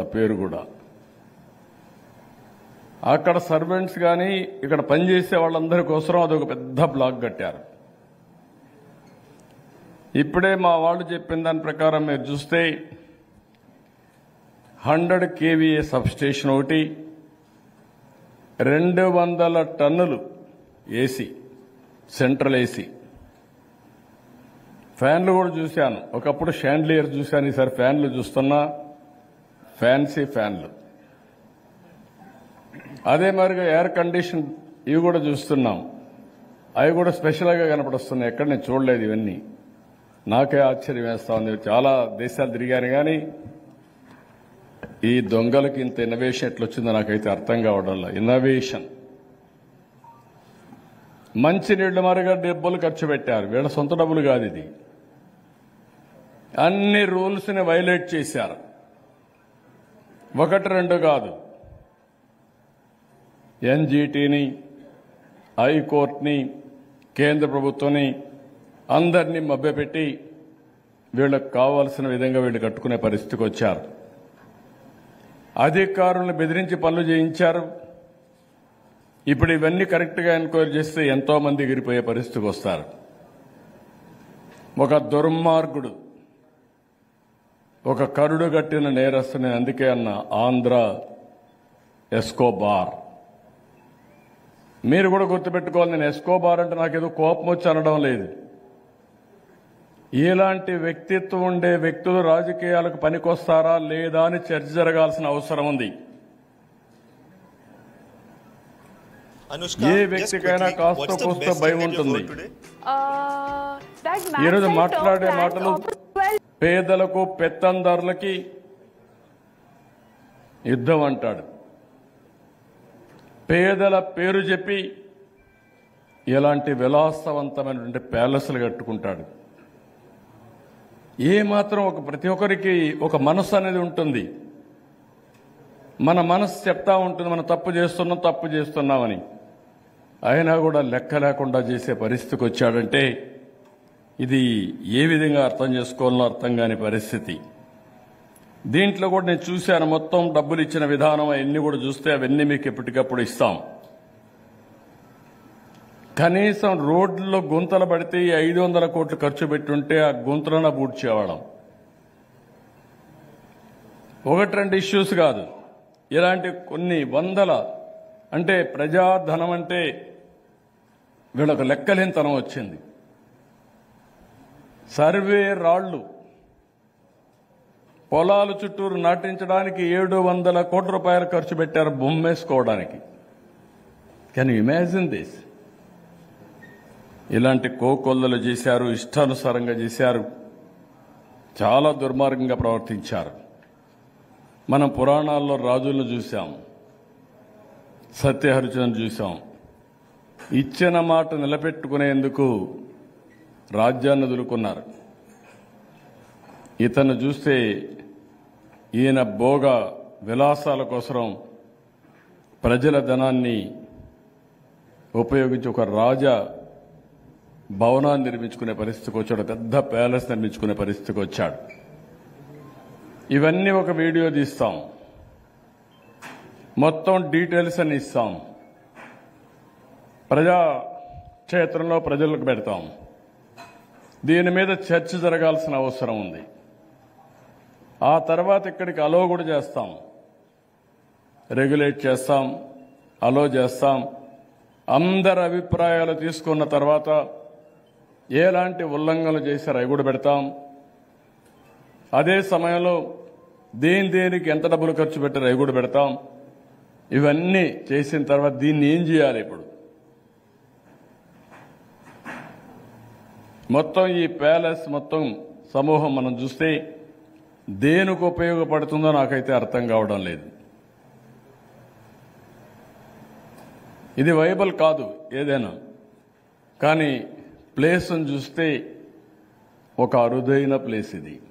పేరు కూడా అక్కడ సర్వెంట్స్ కానీ ఇక్కడ పనిచేసే వాళ్ళందరి కోసం అదొక పెద్ద బ్లాక్ కట్టారు ఇప్పుడే మా వాళ్ళు చెప్పిన దాని ప్రకారం మీరు చూస్తే హండ్రెడ్ కేవీఏ సబ్స్టేషన్ ఒకటి రెండు వందల టన్నులు ఏసీ సెంట్రల్ ఏసీ ఫ్యాన్లు కూడా చూశాను ఒకప్పుడు షాండ్లియర్ చూశాను ఈసారి ఫ్యాన్లు చూస్తున్నా ఫ్యాన్సీ ఫ్యాన్లు అదే మరిగా ఎయిర్ కండిషన్ ఇవి కూడా చూస్తున్నాం అవి కూడా స్పెషల్గా కనపడొస్తున్నాయి ఎక్కడ నేను చూడలేదు ఇవన్నీ నాకే ఆశ్చర్యం వేస్తా ఉంది చాలా దేశాలు తిరిగాను కానీ ఈ దొంగలకి ఇంత ఇన్నోవేషన్ ఎట్లొచ్చిందో నాకైతే అర్థం కావడంలో ఇన్నోవేషన్ మంచి నీళ్లు మరుగా డబ్బులు ఖర్చు పెట్టారు వీళ్ళ సొంత డబ్బులు కాదు ఇది అన్ని రూల్స్ని వైలేట్ చేశారు ఒకటి రెండు కాదు ఎన్జీటీని హైకోర్టుని కేంద్ర ప్రభుత్వాన్ని అందరినీ మభ్యపెట్టి వీళ్ళకు కావాల్సిన విధంగా వీళ్ళు కట్టుకునే పరిస్థితికి వచ్చారు అధికారులను బెదిరించి పనులు చేయించారు ఇప్పుడు ఇవన్నీ కరెక్ట్గా ఎంక్వైరీ చేస్తే ఎంతో మంది ఎగిరిపోయే పరిస్థితికి వస్తారు ఒక దుర్మార్గుడు ఒక కరుడు గట్టిన నేరస్తుని అందుకే అన్న ఆంధ్ర ఎస్కోబార్ మీరు కూడా గుర్తుపెట్టుకోవాలి నేను ఎస్కోబార్ అంటే నాకేదో కోపం వచ్చి అనడం లేదు ఇలాంటి వ్యక్తిత్వం ఉండే వ్యక్తులు రాజకీయాలకు పనికొస్తారా లేదా అని చర్చ జరగాల్సిన అవసరం ఉంది Anushka, ఏ just వ్యక్తికైనా quickly, కాస్తో what's the కూస్తో best భయం thing that you've ఉంటుంది. heard today? Uh, that man ఈరోజు said మాట్లాడే top rank మాటలు of 12 పేదలకు పెత్తందారులకి యుద్ధం అంటాడు పేదల పేరు చెప్పి ఇలాంటి విలాసవంతమైనటువంటి ప్యాలెస్లు కట్టుకుంటాడు ఏ మాత్రం ఒక ప్రతి ఒక్కరికి ఒక మనసు అనేది ఉంటుంది మన మనసు చెప్తా ఉంటుంది మనం తప్పు చేస్తున్నాం తప్పు చేస్తున్నామని అయినా కూడా లెక్క లేకుండా చేసే పరిస్థితికి వచ్చాడంటే ఇది ఏ విధంగా అర్థం చేసుకోవాలో అర్థం కాని పరిస్థితి దీంట్లో కూడా నేను చూశాను మొత్తం డబ్బులు ఇచ్చిన విధానం అవన్నీ కూడా చూస్తే అవన్నీ మీకు ఎప్పటికప్పుడు ఇస్తాం కనీసం రోడ్లలో గుంతలు పడితే ఈ ఐదు వందల కోట్లు ఖర్చు పెట్టుంటే ఆ గుంతలన పూడ్చేవాళ్ళం ఒకటి రెండు ఇష్యూస్ కాదు ఇలాంటి కొన్ని వందల అంటే ప్రజాధనం అంటే వీళ్ళకు లెక్కలేనితనం వచ్చింది సర్వే రాళ్లు పొలాలు చుట్టూరు నాటించడానికి ఏడు వందల కోట్ల రూపాయలు ఖర్చు పెట్టారు బొమ్మేసుకోవడానికి కెన్ ఇమాజిన్ దిస్ ఇలాంటి కోకొల్లలు చేశారు ఇష్టానుసారంగా చేశారు చాలా దుర్మార్గంగా ప్రవర్తించారు మనం పురాణాల్లో రాజులను చూశాం సత్యహరిచను చూశాం ఇచ్చిన మాట నిలబెట్టుకునేందుకు రాజ్యాన్ని వదులుకున్నారు ఇతను చూస్తే ఈయన భోగ విలాసాల కోసం ప్రజల ధనాన్ని ఉపయోగించి ఒక రాజ భవనాన్ని నిర్మించుకునే పరిస్థితికి వచ్చాడు పెద్ద ప్యాలెస్ నిర్మించుకునే పరిస్థితికి వచ్చాడు ఇవన్నీ ఒక వీడియో తీస్తాం మొత్తం డీటెయిల్స్ అని ఇస్తాం ప్రజా క్షేత్రంలో ప్రజలకు పెడతాం దీని మీద చర్చ జరగాల్సిన అవసరం ఉంది ఆ తర్వాత ఇక్కడికి అలో కూడా చేస్తాం రెగ్యులేట్ చేస్తాం అలో చేస్తాం అందరి అభిప్రాయాలు తీసుకున్న తర్వాత ఎలాంటి ఉల్లంఘనలు చేశారో అవి కూడా పెడతాం అదే సమయంలో దేని దేనికి ఎంత డబ్బులు ఖర్చు పెట్టారో అవి కూడా పెడతాం ఇవన్నీ చేసిన తర్వాత దీన్ని ఏం చేయాలి ఇప్పుడు మొత్తం ఈ ప్యాలెస్ మొత్తం సమూహం మనం చూస్తే దేనికి ఉపయోగపడుతుందో నాకైతే అర్థం కావడం లేదు ఇది వైబల్ కాదు ఏదైనా కానీ ప్లేస్ను చూస్తే ఒక అరుదైన ప్లేస్ ఇది